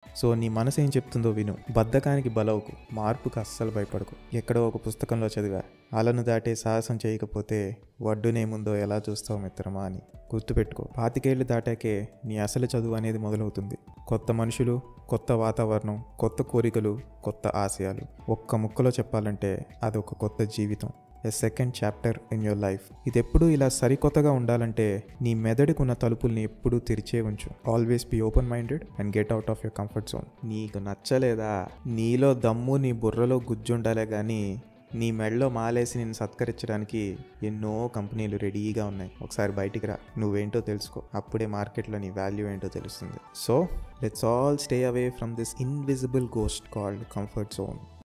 so నీ మనసు ఏం చెప్తుందో విను బద్ధకానికి బలవుకు మార్పుకు అస్సలు భయపడకు ఎక్కడో ఒక పుస్తకంలో చదివా అలను దాటే సాహసం చేయకపోతే వడ్డునేముందో ఎలా చూస్తావు మిత్రమా అని గుర్తుపెట్టుకో పాతికేళ్లు దాటాకే నీ అసలు చదువు అనేది మొదలవుతుంది కొత్త మనుషులు కొత్త వాతావరణం కొత్త కోరికలు కొత్త ఆశయాలు ఒక్క ముక్కలో చెప్పాలంటే అది ఒక కొత్త జీవితం a second chapter in your life ఇది ఎప్పుడూ ఇలా సరికొత్తగా ఉండాలంటే నీ మెదడుకు ఉన్న తలుపుల్ని ఎప్పుడూ తెరిచే ఉంచు always be open minded and get out of your comfort zone నీకు నచ్చలేదా నీలో దమ్ము నీ బుర్రలో గుజ్జుండాలే కానీ నీ మెడలో మాలేసి నేను సత్కరించడానికి ఎన్నో కంపెనీలు రెడీగా ఉన్నాయి ఒకసారి బయటికి రా నువ్వేంటో తెలుసుకో అప్పుడే మార్కెట్లో నీ వాల్యూ ఏంటో తెలుస్తుంది so let's all stay away from this invisible ghost called comfort zone